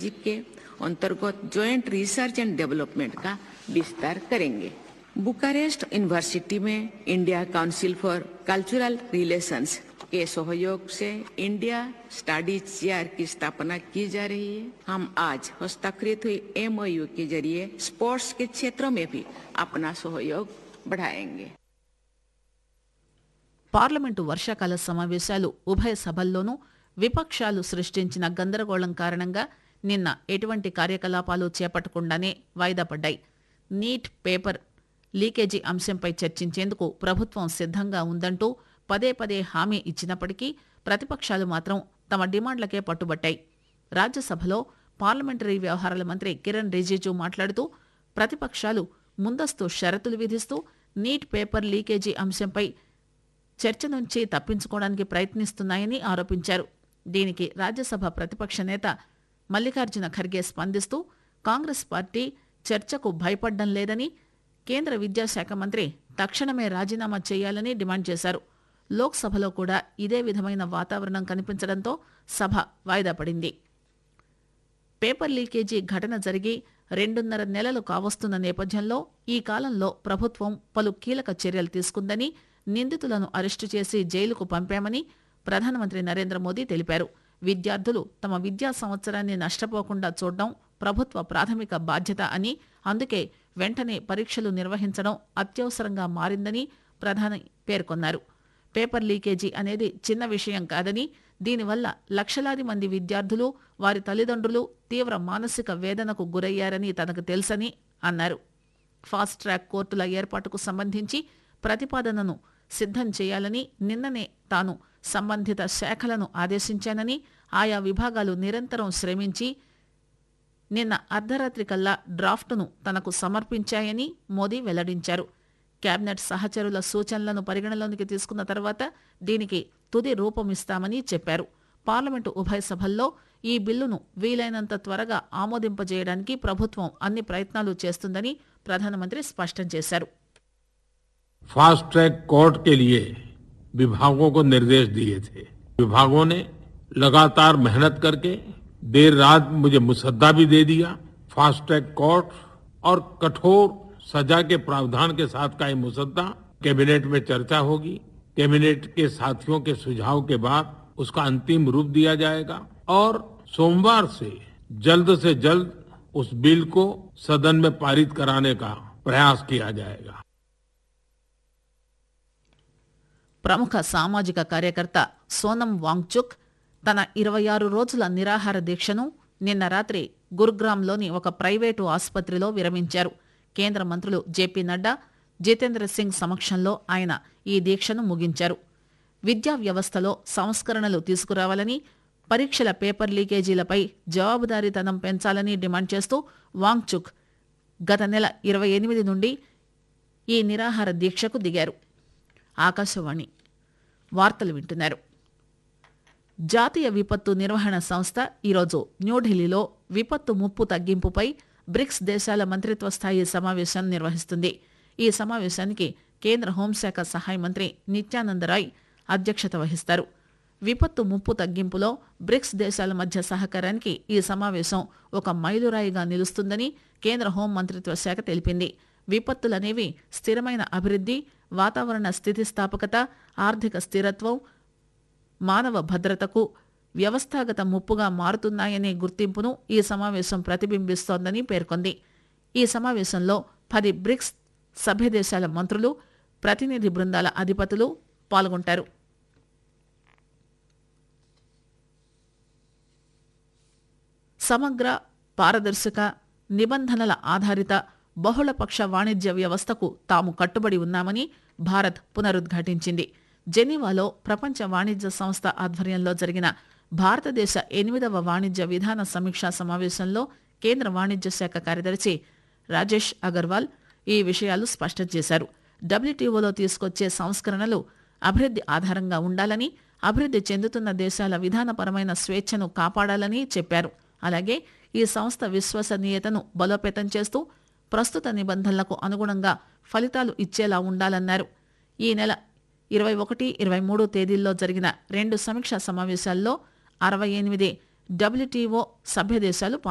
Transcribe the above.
jeep के अंतर्गत joint research and development का विस्तार करेंगे बुकारेस्ट यूनिवर्सिटी में India council for cultural relations के सहयोग से इंडिया स्टडी चेयर की स्थापना की जा रही है हम आज हस्ताक्षरित हुई एमओयू के जरिए स्पोर्ट्स के क्षेत्रों में भी अपना सहयोग बढ़ाएंगे పార్లమెంటు వర్షాకాల సమావేశాలు ఉభయ సభల్లోనూ విపక్షాలు సృష్టించిన గందరగోళం కారణంగా నిన్న ఎటువంటి కార్యకలాపాలు చేపట్టకుండానే వాయిదా పడ్డాయి నీట్ పేపర్ లీకేజీ అంశంపై చర్చించేందుకు ప్రభుత్వం సిద్ధంగా ఉందంటూ పదే పదే హామీ ఇచ్చినప్పటికీ ప్రతిపక్షాలు మాత్రం తమ డిమాండ్లకే పట్టుబట్టాయి రాజ్యసభలో పార్లమెంటరీ వ్యవహారాల మంత్రి కిరణ్ రిజిజు మాట్లాడుతూ ప్రతిపక్షాలు ముందస్తు షరతులు విధిస్తూ నీట్ పేపర్ లీకేజీ అంశంపై చర్చ నుంచి తప్పించుకోవడానికి ప్రయత్నిస్తున్నాయని ఆరోపించారు దీనికి రాజ్యసభ ప్రతిపక్ష నేత మల్లికార్జున ఖర్గే స్పందిస్తూ కాంగ్రెస్ పార్టీ చర్చకు భయపడ్డం లేదని కేంద్ర విద్యాశాఖ మంత్రి తక్షణమే రాజీనామా చేయాలని డిమాండ్ చేశారు లోక్సభలో కూడా ఇదే విధమైన వాతావరణం కనిపించడంతో సభ వాయిదా పడింది పేపర్ లీకేజీ ఘటన జరిగి రెండున్నర నెలలు కావస్తున్న నేపథ్యంలో ఈ కాలంలో ప్రభుత్వం పలు కీలక చర్యలు తీసుకుందని నిందితులను అరెస్టు చేసి జైలుకు పంపామని ప్రధానమంత్రి నరేంద్ర మోదీ తెలిపారు విద్యార్థులు తమ విద్యా సంవత్సరాన్ని నష్టపోకుండా చూడడం ప్రభుత్వ ప్రాథమిక బాధ్యత అని అందుకే వెంటనే పరీక్షలు నిర్వహించడం అత్యవసరంగా మారిందని ప్రధాని పేర్కొన్నారు పేపర్ లీకేజీ అనేది చిన్న విషయం కాదని దీనివల్ల లక్షలాది మంది విద్యార్థులు వారి తల్లిదండ్రులు తీవ్ర మానసిక వేదనకు గురయ్యారని తనకు తెలుసని అన్నారు ఫాస్ట్ ట్రాక్ కోర్టుల ఏర్పాటుకు సంబంధించి ప్రతిపాదనను సిద్ధం చేయాలని నిన్ననే తాను సంబంధిత శాఖలను ఆదేశించానని ఆయా విభాగాలు నిరంతరం శ్రమించి నిన్న అర్ధరాత్రి కల్లా డ్రాఫ్టును తనకు సమర్పించాయని మోదీ వెల్లడించారు కేబినెట్ సహచరుల సూచనలను పరిగణలోనికి తీసుకున్న తర్వాత దీనికి తుది రూపమిస్తామని చెప్పారు పార్లమెంటు ఉభయ సభల్లో ఈ బిల్లును వీలైనంత త్వరగా ఆమోదింపజేయడానికి ప్రభుత్వం అన్ని ప్రయత్నాలు చేస్తుందని ప్రధానమంత్రి స్పష్టం చేశారు फास्ट ट्रैक कोर्ट के लिए विभागों को निर्देश दिए थे विभागों ने लगातार मेहनत करके देर रात मुझे मुसद्दा भी दे दिया फास्ट ट्रैक कोर्ट और कठोर सजा के प्रावधान के साथ का ये मुसद्दा कैबिनेट में चर्चा होगी कैबिनेट के साथियों के सुझाव के बाद उसका अंतिम रूप दिया जाएगा और सोमवार से जल्द से जल्द उस बिल को सदन में पारित कराने का प्रयास किया जाएगा ప్రముఖ సామాజిక కార్యకర్త సోనం వాంగ్చుక్ తన ఇరవై ఆరు రోజుల నిరాహార దీక్షను నిన్న రాత్రి గురుగ్రామ్లోని ఒక ప్రైవేటు ఆసుపత్రిలో విరమించారు కేంద్ర మంత్రులు జేపీ నడ్డా జితేంద్ర సింగ్ సమక్షంలో ఆయన ఈ దీక్షను ముగించారు విద్యా వ్యవస్థలో సంస్కరణలు తీసుకురావాలని పరీక్షల పేపర్ లీకేజీలపై జవాబుదారీతనం పెంచాలని డిమాండ్ చేస్తూ వాంగ్చుక్ గత నెల ఇరవై ఎనిమిది నుండి ఈ నిరాహార దీక్షకు దిగారు ఆకాశవాణి వార్తలు వింటున్నారు జాతీయ విపత్తు నిర్వహణ సంస్థ ఈరోజు న్యూఢిల్లీలో విపత్తు ముప్పు తగ్గింపుపై బ్రిక్స్ దేశాల మంత్రిత్వ స్థాయి సమావేశం నిర్వహిస్తుంది ఈ సమావేశానికి కేంద్ర హోంశాఖ సహాయ మంత్రి నిత్యానంద రాయ్ అధ్యక్షత వహిస్తారు విపత్తు ముప్పు తగ్గింపులో బ్రిక్స్ దేశాల మధ్య సహకారానికి ఈ సమావేశం ఒక మైలురాయిగా నిలుస్తుందని కేంద్ర హోం మంత్రిత్వ శాఖ తెలిపింది విపత్తులనేవి స్థిరమైన అభివృద్ధి వాతావరణ స్థితిస్థాపకత ఆర్థిక స్థిరత్వం మానవ భద్రతకు వ్యవస్థాగత ముప్పుగా మారుతున్నాయనే గుర్తింపును ఈ సమావేశం ప్రతిబింబిస్తోందని పేర్కొంది ఈ సమావేశంలో పది బ్రిక్స్ సభ్య దేశాల మంత్రులు ప్రతినిధి బృందాల అధిపతులు పాల్గొంటారు సమగ్ర పారదర్శక నిబంధనల ఆధారిత బహుళపక్ష వాణిజ్య వ్యవస్థకు తాము కట్టుబడి ఉన్నామని భారత్ పునరుద్ఘాటించింది జెనీవాలో ప్రపంచ వాణిజ్య సంస్థ ఆధ్వర్యంలో జరిగిన భారతదేశ ఎనిమిదవ వాణిజ్య విధాన సమీక్షా సమావేశంలో కేంద్ర వాణిజ్య శాఖ కార్యదర్శి రాజేష్ అగర్వాల్ ఈ విషయాలు స్పష్టం చేశారు డబ్ల్యూటీఓలో తీసుకొచ్చే సంస్కరణలు అభివృద్ధి ఆధారంగా ఉండాలని అభివృద్ధి చెందుతున్న దేశాల విధానపరమైన స్వేచ్ఛను కాపాడాలని చెప్పారు అలాగే ఈ సంస్థ విశ్వసనీయతను బలోపేతం చేస్తూ ప్రస్తుత నిబంధనలకు అనుగుణంగా ఫలితాలు ఇచ్చేలా ఉండాలన్నారు ఈ నెల ఇరవై ఒకటి ఇరవై మూడు తేదీల్లో జరిగిన రెండు సమీక్షా సమావేశాల్లో అరవై ఎనిమిది డబ్ల్యూటీఓ సభ్య దేశాలు